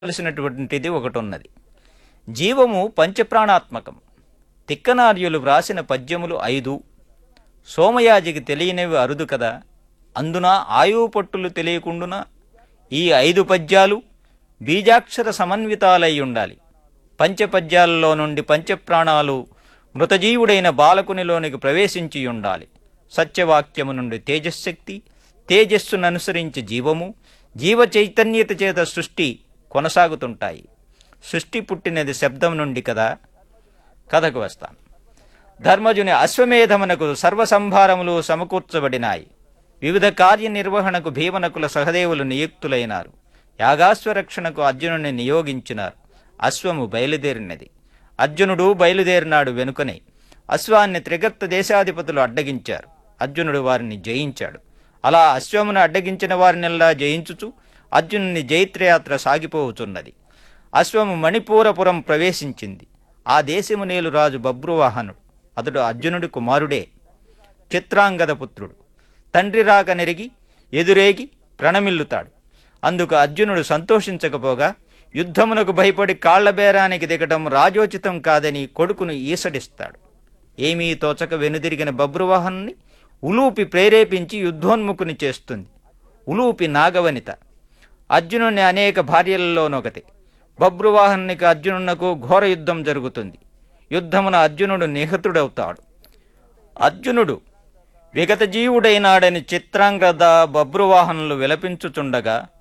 తెలిసినటువంటిది ఒకటి ఉన్నది జీవము పంచప్రాణాత్మకం తిక్కనార్యులు వ్రాసిన పద్యములు ఐదు సోమయాజికి తెలియనివి అరుదు కదా అందున ఆయువు పట్టులు తెలియకుండున ఈ ఐదు పద్యాలు బీజాక్షర సమన్వితాలై ఉండాలి పంచపద్యాలలో నుండి పంచప్రాణాలు మృతజీవుడైన బాలకునిలోనికి ప్రవేశించి ఉండాలి సత్యవాక్యము నుండి తేజశక్తి తేజస్సును అనుసరించి జీవము జీవ చైతన్యత చేత సృష్టి కొనసాగుతుంటాయి సృష్టి పుట్టినది శబ్దం నుండి కదా కథకు వస్తాను ధర్మజుని అశ్వమేధమునకు సర్వసంభారములు సమకూర్చబడినాయి వివిధ కార్యనిర్వహణకు భీమనకుల సహదేవులు నియుక్తులైనారు యాగాశ్వరక్షణకు అర్జునుని నియోగించినారు అశ్వము బయలుదేరినది అర్జునుడు బయలుదేరినాడు వెనుకనే అశ్వాన్ని త్రిగర్త దేశాధిపతులు అడ్డగించారు అర్జునుడు వారిని జయించాడు అలా అశ్వమును అడ్డగించిన వారినెల్లా జయించుచు అర్జునుని జైత్రయాత్ర సాగిపోవుచున్నది అశ్వము మణిపూరపురం ప్రవేశించింది ఆ దేశము నేలు రాజు బబ్రువాహనుడు అతడు అర్జునుడి కుమారుడే చిత్రాంగద పుత్రుడు తండ్రి రాక నెరిగి ఎదురేగి ప్రణమిల్లుతాడు అందుకు అర్జునుడు సంతోషించకపోగా యుద్ధమునకు భయపడి కాళ్లబేరానికి దిగటం రాజోచితం కాదని కొడుకును ఈసడిస్తాడు ఏమీ తోచక వెనుదిరిగిన బబ్రువాహనుని ఉలూపి ప్రేరేపించి యుద్ధోన్ముఖుని చేస్తుంది ఉలూపి నాగవనిత అర్జునుని అనేక భార్యలలోనొకటి బబ్రువాహనునికి అర్జునునకు ఘోర యుద్ధం జరుగుతుంది యుద్ధమున అర్జునుడు నిహతుడవుతాడు అర్జునుడు విగత జీవుడైనాడని చిత్రాంగద బబ్రువాహనులు విలపించుచుండగా